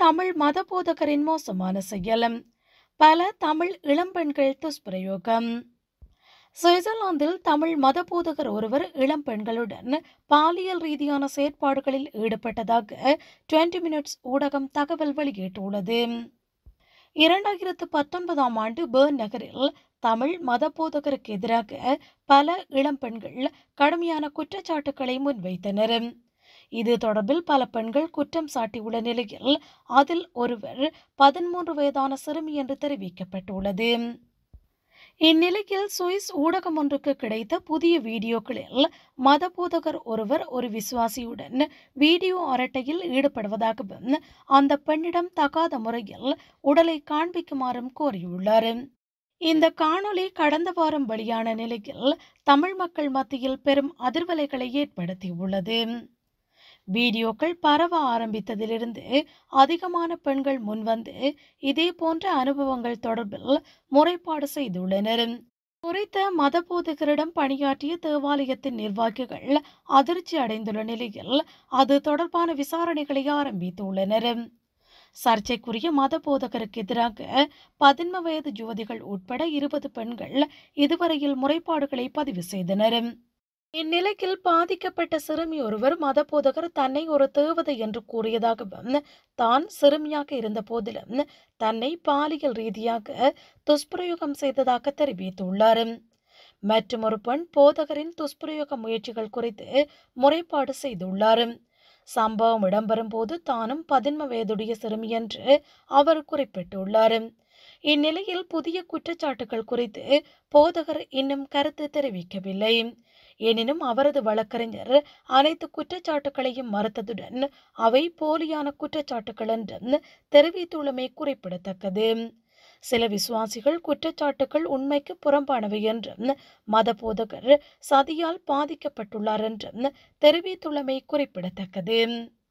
தமிழ் மத போதகரின் மோசமான செயல் பல தமிழ் இளம்பெண்கள் துஷ்பிரயோகம் சுவிட்சர்லாந்தில் தமிழ் மத போதகர் ஒருவர் இளம் பெண்களுடன் பாலியல் ரீதியான செயற்பாடுகளில் ஈடுபட்டதாக டுவெண்டி மினிட்ஸ் ஊடகம் தகவல் வெளியிட்டுள்ளது இரண்டாயிரத்து பத்தொன்பதாம் ஆண்டு பேர்ன் நகரில் தமிழ் மத போதகருக்கு எதிராக பல இளம் பெண்கள் கடுமையான குற்றச்சாட்டுக்களை முன்வைத்தனர் இது தொடர்பில் பல பெண்கள் குற்றம் சாட்டியுள்ள நிலையில் அதில் ஒருவர் பதிமூன்று வயதான சிறுமி என்று தெரிவிக்கப்பட்டுள்ளது இந்நிலையில் சுவிஸ் ஊடகம் ஒன்றுக்கு கிடைத்த புதிய வீடியோக்களில் மத போதகர் ஒருவர் ஒரு விசுவாசியுடன் வீடியோ அரட்டையில் ஈடுபடுவதாகவும் அந்த பெண்ணிடம் தகாத முறையில் உடலை காண்பிக்குமாறும் கோரியுள்ளார் இந்த காணொளி கடந்த வாரம் வெளியான நிலையில் தமிழ் மக்கள் மத்தியில் பெரும் அதிர்வலைகளை ஏற்படுத்தியுள்ளது வீடியோக்கள் பரவ ஆரம்பித்ததிலிருந்து அதிகமான பெண்கள் முன்வந்து இதே போன்ற அனுபவங்கள் தொடர்பில் முறைப்பாடு செய்துள்ளனர் குறித்த மத போதகரிடம் பணியாற்றிய தேவாலயத்தின் நிர்வாகிகள் அதிர்ச்சி அடைந்துள்ள நிலையில் அது தொடர்பான விசாரணைகளை ஆரம்பித்துள்ளனர் சர்ச்சைக்குரிய மத போதகருக்கு எதிராக பதின்ம வயது யுவதிகள் உட்பட இருபது பெண்கள் இதுவரையில் முறைப்பாடுகளை பதிவு செய்தனர் இந்நிலையில் பாதிக்கப்பட்ட சிறுமி ஒருவர் மத போதகர் தன்னை ஒரு தேவதை என்று கூறியதாகவும் தான் சிறுமியாக இருந்த போதிலும் தன்னை பாலியல் ரீதியாக துஷ்பிரயோகம் செய்ததாக தெரிவித்துள்ளார் மற்றும் ஒரு பெண் போதகரின் துஷ்பிரயோக முயற்சிகள் குறித்து முறைப்பாடு செய்துள்ளார் சம்பவம் இடம்பெறும் போது தானும் பதின்ம வயதுடைய சிறுமி என்று அவர் குறிப்பிட்டுள்ளார் இந்நிலையில் புதிய குற்றச்சாட்டுகள் குறித்து போதகர் இன்னும் கருத்து தெரிவிக்கவில்லை எனினும் அவரது வழக்கறிஞர் அனைத்து குற்றச்சாட்டுகளையும் மறுத்ததுடன் அவை போலியான குற்றச்சாட்டுகள் என்றும் தெரிவித்துள்ளமை குறிப்பிடத்தக்கது சில விசுவாசிகள் குற்றச்சாட்டுகள் உண்மைக்கு புறம்பானவை என்றும் மத போதகர் சதியால் பாதிக்கப்பட்டுள்ளார் என்றும் தெரிவித்துள்ளமை குறிப்பிடத்தக்கது